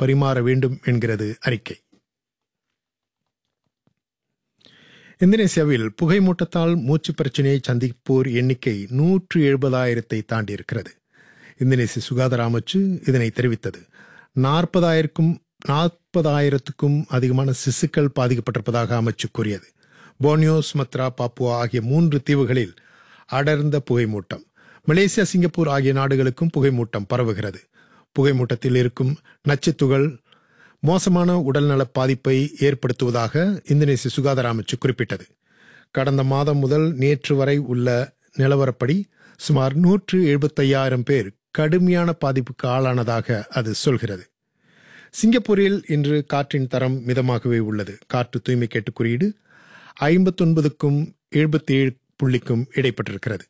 பரிமாற வேண்டும் என்கிறது அறிக்கை இந்தோனேசியாவில் புகைமூட்டத்தால் மூச்சு பிரச்சினையை சந்திப்போர் எண்ணிக்கை நூற்று எழுபதாயிரத்தை தாண்டியிருக்கிறது இந்தோனேசிய சுகாதார அமைச்சு இதனை தெரிவித்தது நாற்பதாயிரக்கும் நாற்பதாயிரத்துக்கும் அதிகமான சிசுக்கள் பாதிக்கப்பட்டிருப்பதாக அமைச்சு கூறியது போனியோ சுமத்ரா பாப்புவா ஆகிய மூன்று தீவுகளில் அடர்ந்த புகைமூட்டம் மலேசியா சிங்கப்பூர் ஆகிய நாடுகளுக்கும் புகைமூட்டம் பரவுகிறது புகைமூட்டத்தில் இருக்கும் நச்சுத்துகள் மோசமான உடல்நல பாதிப்பை ஏற்படுத்துவதாக இந்தோனேசிய சுகாதார அமைச்சு குறிப்பிட்டது கடந்த மாதம் முதல் நேற்று வரை உள்ள நிலவரப்படி சுமார் நூற்று எழுபத்தையாயிரம் பேர் கடுமையான பாதிப்புக்கு ஆளானதாக அது சொல்கிறது சிங்கப்பூரில் இன்று காற்றின் தரம் மிதமாகவே உள்ளது காற்று தூய்மை கேட்டு குறியீடு ஐம்பத்தொன்பதுக்கும் எழுபத்தி ஏழு புள்ளிக்கும் இடைப்பட்டிருக்கிறது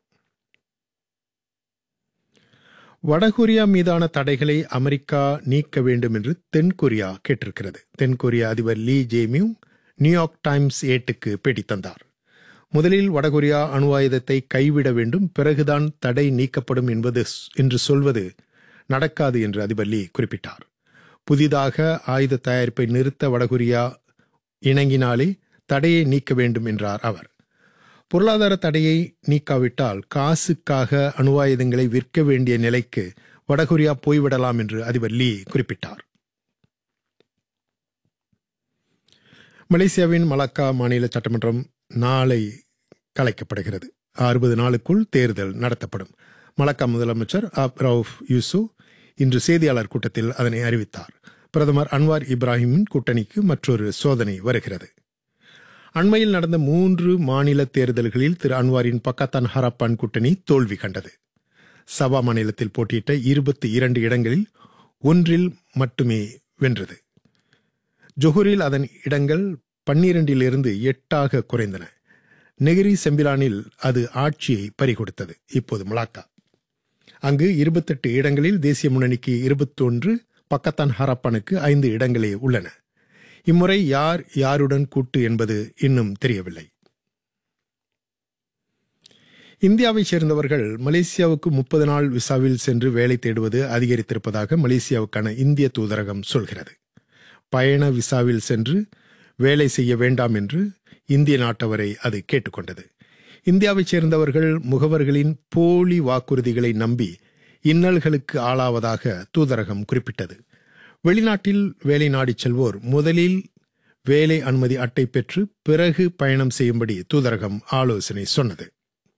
வடகொரியா மீதான தடைகளை அமெரிக்கா நீக்க வேண்டும் என்று தென்கொரியா கேட்டிருக்கிறது தென்கொரியா அதிபர் லீ ஜேமியும் நியூயார்க் டைம்ஸ் ஏட்டுக்கு பேட்டி தந்தார் முதலில் வடகொரியா அணு ஆயுதத்தை கைவிட வேண்டும் பிறகுதான் தடை நீக்கப்படும் என்பது என்று சொல்வது நடக்காது என்று அதிபர் லீ குறிப்பிட்டார் புதிதாக ஆயுத தயாரிப்பை நிறுத்த வடகொரியா இணங்கினாலே தடையை நீக்க வேண்டும் என்றார் அவர் பொருளாதார தடையை நீக்காவிட்டால் காசுக்காக அணுவாயுதங்களை விற்க வேண்டிய நிலைக்கு வடகொரியா போய்விடலாம் என்று அதிபர் லீ குறிப்பிட்டார் மலேசியாவின் மலக்கா மாநில சட்டமன்றம் நாளை கலைக்கப்படுகிறது அறுபது நாளுக்குள் தேர்தல் நடத்தப்படும் மலக்கா முதலமைச்சர் அப் ரவுஃப் யூசு இன்று செய்தியாளர் கூட்டத்தில் அதனை அறிவித்தார் பிரதமர் அன்வார் இப்ராஹிமின் கூட்டணிக்கு மற்றொரு சோதனை வருகிறது அண்மையில் நடந்த மூன்று மாநில தேர்தல்களில் திரு அன்வாரின் பக்கத்தான் ஹரப்பான் கூட்டணி தோல்வி கண்டது சபா மாநிலத்தில் போட்டியிட்ட இருபத்தி இரண்டு இடங்களில் ஒன்றில் மட்டுமே வென்றது ஜொஹூரில் அதன் இடங்கள் பன்னிரண்டிலிருந்து எட்டாக குறைந்தன நெகிரி செம்பிலானில் அது ஆட்சியை பறிகொடுத்தது இப்போது மலாக்கா அங்கு இருபத்தெட்டு இடங்களில் தேசிய முன்னணிக்கு இருபத்தொன்று பக்கத்தான் ஹரப்பானுக்கு ஐந்து இடங்களே உள்ளன இம்முறை யார் யாருடன் கூட்டு என்பது இன்னும் தெரியவில்லை இந்தியாவைச் சேர்ந்தவர்கள் மலேசியாவுக்கு முப்பது நாள் விசாவில் சென்று வேலை தேடுவது அதிகரித்திருப்பதாக மலேசியாவுக்கான இந்திய தூதரகம் சொல்கிறது பயண விசாவில் சென்று வேலை செய்ய வேண்டாம் என்று இந்திய நாட்டவரை அது கேட்டுக்கொண்டது இந்தியாவைச் சேர்ந்தவர்கள் முகவர்களின் போலி வாக்குறுதிகளை நம்பி இன்னல்களுக்கு ஆளாவதாக தூதரகம் குறிப்பிட்டது வெளிநாட்டில் வேலை நாடிச் செல்வோர் முதலில் வேலை அனுமதி அட்டை பெற்று பிறகு பயணம் செய்யும்படி தூதரகம் ஆலோசனை சொன்னது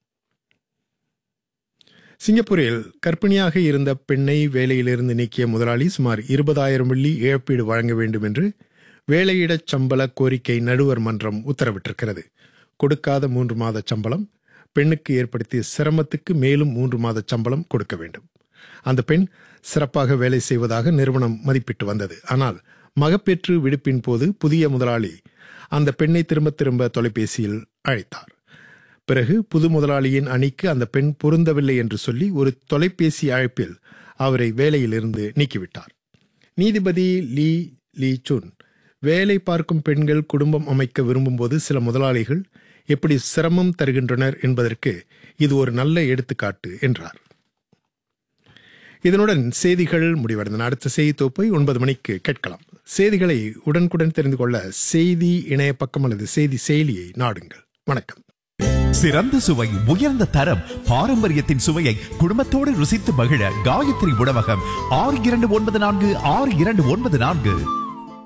சிங்கப்பூரில் கர்ப்பிணியாக இருந்த பெண்ணை வேலையிலிருந்து நீக்கிய முதலாளி சுமார் இருபதாயிரம் வெள்ளி இழப்பீடு வழங்க வேண்டும் என்று வேலையிடச் சம்பள கோரிக்கை நடுவர் மன்றம் உத்தரவிட்டிருக்கிறது கொடுக்காத மூன்று மாத சம்பளம் பெண்ணுக்கு ஏற்படுத்திய சிரமத்துக்கு மேலும் மூன்று மாத சம்பளம் கொடுக்க வேண்டும் அந்த பெண் சிறப்பாக வேலை செய்வதாக நிறுவனம் மதிப்பிட்டு வந்தது ஆனால் மகப்பேற்று விடுப்பின் போது புதிய முதலாளி அந்த பெண்ணை திரும்ப திரும்ப தொலைபேசியில் அழைத்தார் பிறகு புது முதலாளியின் அணிக்கு அந்த பெண் பொருந்தவில்லை என்று சொல்லி ஒரு தொலைபேசி அழைப்பில் அவரை வேலையிலிருந்து நீக்கிவிட்டார் நீதிபதி லீ லீ சுன் வேலை பார்க்கும் பெண்கள் குடும்பம் அமைக்க விரும்பும்போது சில முதலாளிகள் எப்படி சிரமம் தருகின்றனர் என்பதற்கு இது ஒரு நல்ல எடுத்துக்காட்டு என்றார் இதனுடன் செய்திகள் முடிவடைந்தன அடுத்த செய்தி தொகுப்பை ஒன்பது மணிக்கு கேட்கலாம் செய்திகளை உடனுக்குடன் தெரிந்து கொள்ள செய்தி இணைய பக்கம் அல்லது செய்தி செயலியை நாடுங்கள் வணக்கம் சிறந்த சுவை உயர்ந்த தரம் பாரம்பரியத்தின் சுவையை குடும்பத்தோடு ருசித்து மகிழ காயத்ரி உணவகம் ஆறு இரண்டு ஒன்பது நான்கு ஆறு இரண்டு ஒன்பது நான்கு